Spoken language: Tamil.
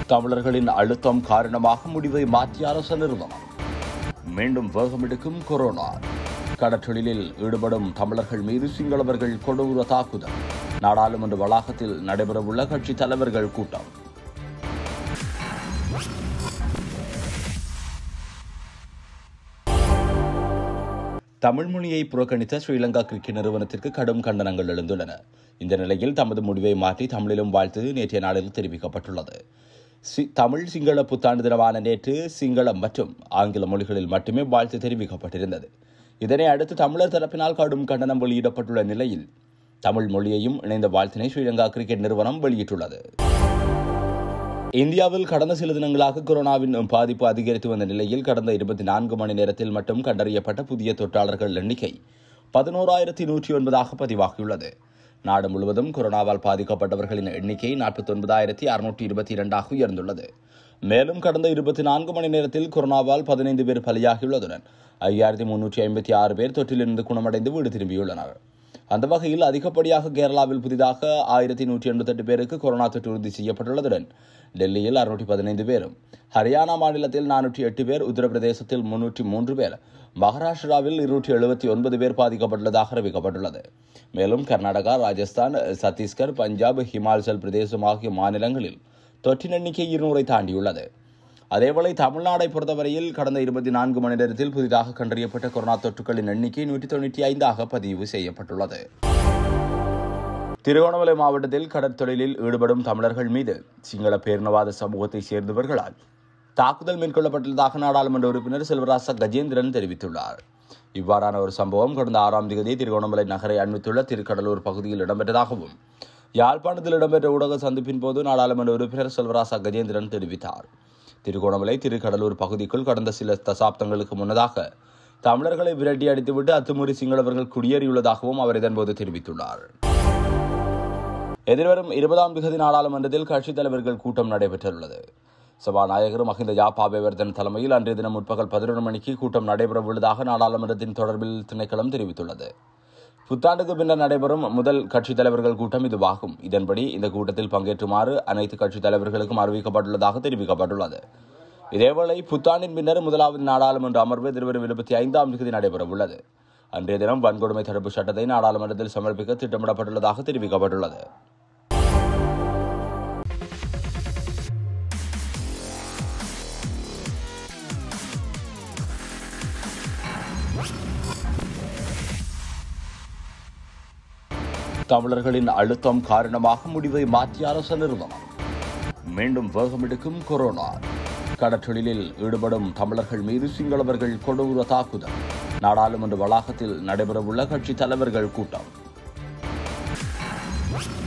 தமிழர்களின் அழுத்தம் காரணமாக முடிவை மாற்றிய அரச நிறுவனம் மீண்டும் வேகமெடுக்கும் கொரோனா கடற்றொழிலில் ஈடுபடும் தமிழர்கள் மீது சிங்களவர்கள் கொடூர தாக்குதல் நாடாளுமன்ற வளாகத்தில் நடைபெறவுள்ள கட்சித் தலைவர்கள் கூட்டம் தமிழ் மொழியை புறக்கணித்த ஸ்ரீலங்கா கிரிக்கெட் நிறுவனத்திற்கு கடும் கண்டனங்கள் எழுந்துள்ளன இந்த நிலையில் தமது முடிவை மாற்றி தமிழிலும் வாழ்த்து நேற்றைய நாளில் தெரிவிக்கப்பட்டுள்ளது சி- தமிழ் சிங்கள புத்தாண்டு தினமான நேற்று சிங்களம் மற்றும் ஆங்கில மொழிகளில் மட்டுமே வாழ்த்து தெரிவிக்கப்பட்டிருந்தது இதனை அடுத்து தமிழர் தரப்பினால் கடும் கண்டனம் வெளியிடப்பட்டுள்ள நிலையில் தமிழ் மொழியையும் இணைந்த வாழ்த்தினை ஸ்ரீலங்கா கிரிக்கெட் நிறுவனம் வெளியிட்டுள்ளது இந்தியாவில் கடந்த சில தினங்களாக கொரோனாவின் பாதிப்பு அதிகரித்து வந்த நிலையில் கடந்த இருபத்தி நான்கு மணி நேரத்தில் மட்டும் கண்டறியப்பட்ட புதிய தொற்றாளர்கள் எண்ணிக்கை பதினோராயிரத்தி நூற்றி ஒன்பதாக பதிவாகியுள்ளது நாடு முழுவதும் கொரோனாவால் பாதிக்கப்பட்டவர்களின் எண்ணிக்கை நாற்பத்தி ஒன்பதாயிரத்தி அறுநூற்றி இருபத்தி இரண்டாக உயர்ந்துள்ளது மேலும் கடந்த இருபத்தி நான்கு மணி நேரத்தில் கொரோனாவால் பதினைந்து பேர் பலியாகியுள்ளதுடன் ஐயாயிரத்தி முன்னூற்றி ஐம்பத்தி ஆறு பேர் தொற்றிலிருந்து குணமடைந்து வீடு திரும்பியுள்ளனர் அந்த வகையில் அதிகப்படியாக கேரளாவில் புதிதாக ஆயிரத்தி நூற்றி எண்பத்தெட்டு பேருக்கு கொரோனா தொற்று உறுதி செய்யப்பட்டுள்ளதுடன் டெல்லியில் அறுநூற்றி பதினைந்து பேரும் ஹரியானா மாநிலத்தில் நானூற்றி எட்டு பேர் உத்தரப்பிரதேசத்தில் முன்னூற்றி மூன்று பேர் மகாராஷ்டிராவில் இருநூற்றி எழுபத்தி ஒன்பது பேர் பாதிக்கப்பட்டுள்ளதாக அறிவிக்கப்பட்டுள்ளது மேலும் கர்நாடகா ராஜஸ்தான் சத்தீஸ்கர் பஞ்சாப் ஹிமாச்சல் பிரதேசம் ஆகிய மாநிலங்களில் தொற்றின் எண்ணிக்கை இருநூறை தாண்டியுள்ளது அதேவேளை தமிழ்நாடை பொறுத்தவரையில் கடந்த இருபத்தி நான்கு மணி நேரத்தில் புதிதாக கண்டறியப்பட்ட கொரோனா தொற்றுகளின் எண்ணிக்கை நூற்றி தொண்ணூற்றி ஐந்தாக பதிவு செய்யப்பட்டுள்ளது திருகோணமலை மாவட்டத்தில் கடற்தொழிலில் ஈடுபடும் தமிழர்கள் மீது சிங்கள பேரினவாத சமூகத்தைச் சேர்ந்தவர்களால் தாக்குதல் மேற்கொள்ளப்பட்டுள்ளதாக நாடாளுமன்ற உறுப்பினர் செல்வராச கஜேந்திரன் தெரிவித்துள்ளார் இவ்வாறான ஒரு சம்பவம் கடந்த ஆறாம் தேதி திருகோணமலை நகரை அண்மித்துள்ள திருக்கடலூர் பகுதியில் இடம்பெற்றதாகவும் யாழ்ப்பாணத்தில் இடம்பெற்ற ஊடக சந்திப்பின் போது நாடாளுமன்ற உறுப்பினர் செல்வராச கஜேந்திரன் தெரிவித்தார் திருகோணமலை திருக்கடலூர் பகுதிக்குள் கடந்த சில தசாப்தங்களுக்கு முன்னதாக தமிழர்களை விரட்டி அடித்துவிட்டு அத்துமீறி சிங்களவர்கள் குடியேறியுள்ளதாகவும் அவர் இதன்போது தெரிவித்துள்ளார் எதிர்வரும் இருபதாம் திகதி நாடாளுமன்றத்தில் கட்சித் தலைவர்கள் கூட்டம் நடைபெற்றுள்ளது சபாநாயகர் மஹிந்த யாப்பாபேவர்தன் தலைமையில் அன்றைய தினம் முற்பகல் பதினொரு மணிக்கு கூட்டம் நடைபெறவுள்ளதாக நாடாளுமன்றத்தின் தொடர்பில் திணைக்களம் தெரிவித்துள்ளது புத்தாண்டுக்கு பின்னர் நடைபெறும் முதல் கட்சித் தலைவர்கள் கூட்டம் இதுவாகும் இதன்படி இந்த கூட்டத்தில் பங்கேற்றுமாறு அனைத்து கட்சித் தலைவர்களுக்கும் அறிவிக்கப்பட்டுள்ளதாக தெரிவிக்கப்பட்டுள்ளது இதேவேளை புத்தாண்டின் பின்னர் முதலாவது நாடாளுமன்ற அமர்வு எதிர்வரும் இருபத்தி ஐந்தாம் தேதி நடைபெறவுள்ளது அன்றைய தினம் வன்கொடுமை தடுப்பு சட்டத்தை நாடாளுமன்றத்தில் சமர்ப்பிக்க திட்டமிடப்பட்டுள்ளதாக தெரிவிக்கப்பட்டுள்ளது தமிழர்களின் அழுத்தம் காரணமாக முடிவை மாற்றிய அரச நிறுவனம் மீண்டும் வேகமெடுக்கும் கொரோனா கடற்றொழிலில் ஈடுபடும் தமிழர்கள் மீது சிங்களவர்கள் கொடூர தாக்குதல் நாடாளுமன்ற வளாகத்தில் நடைபெறவுள்ள கட்சித் தலைவர்கள் கூட்டம்